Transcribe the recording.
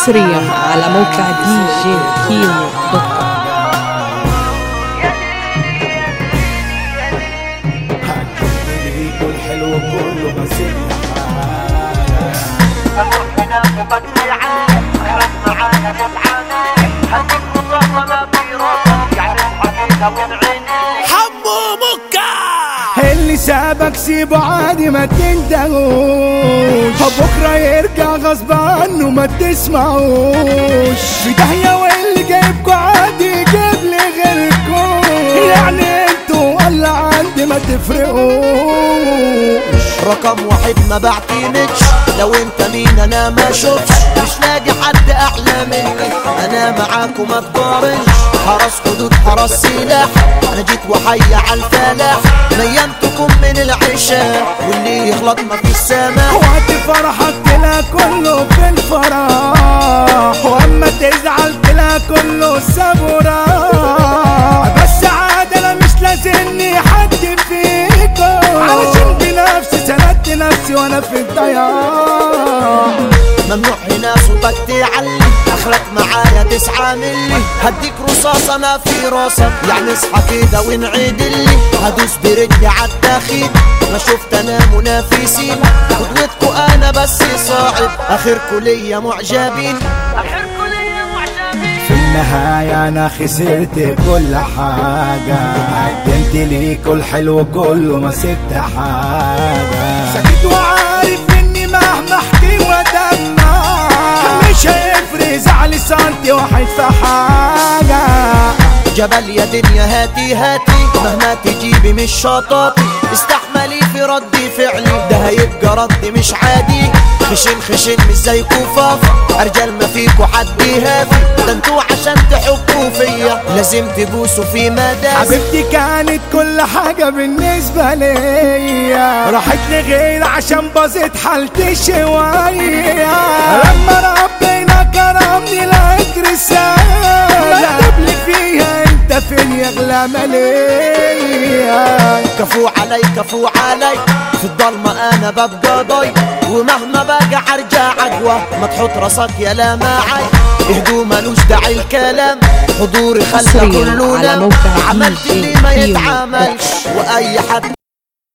حصريا على موقع دي جي كيمو دوت كوم كل حلو كله مسك هنا مبني عنه اخرج معانا نتعاني هديك مصطفى في راسك يعني حقيقة من عيني حمو مكة اللي سابك سيبه عادي ما تندهوش بكرة يرجع غصب عنه ما تسمعوش في داهية واللي جايبكوا عادي يجيب لي غيركم يعني انتوا ولا عندي ما تفرقوش رقم واحد ما بعتمدش لو انت مين انا ما شفتش مش لاقي حد احلى مني انا معاكم ما تقارنش حرس حدود حرس سلاح انا جيت وحي على الفلاح نيمتكم من العشاء واللي يغلط ما في السماء وقت فرحك تلا كله في الفرح واما تزعل تلا كله سبورة بس عاد انا مش لازمني حد فيكم علشان بنفسي سندت نفسي وانا في الضياع ممنوع هنا صوتك تعلي اخرك معايا تسعة ملي هديك رصاص انا في راسك يعني اصحى كده وانعيد لي هدوس برجلي عالتاخيد ما شفت انا منافسين قدوتكو انا بس صاعد اخركو ليا معجبين اخركم لي معجبين في النهاية أنا خسرت كل حاجة قدمت ليكوا الحلو كله ما سبت حاجة سكت وعارف إني مهما أحكي وأدمع مش هيفرق زعلي سنتي واحد في حاجة جبل يا دنيا هاتي هاتي مهما تجيبي مش شطاطي استحملي في ردي فعلي ده هيبقى ردي مش عادي خشن خشن مش زي كفاف ارجال ما فيكوا حد يهافي ده انتوا عشان تحبوا فيا لازم تبوسوا في مدى حبيبتي كانت كل حاجة بالنسبة ليا راحت لغير عشان باظت حالتي شوية لما ربنا كرمني لقيت رسالة مكتوب لي فيها انت فين يا اغلى مالية كفو علي كفو علي في الضلمة انا ببقى ضي ومهما بقى ارجع عجوة ما تحط راسك يا لا معي اهدوا ملوش داعي الكلام حضوري خلى حصرياً كله على نام موقع عملت دي اللي جي ما كيمو. يتعملش واي حد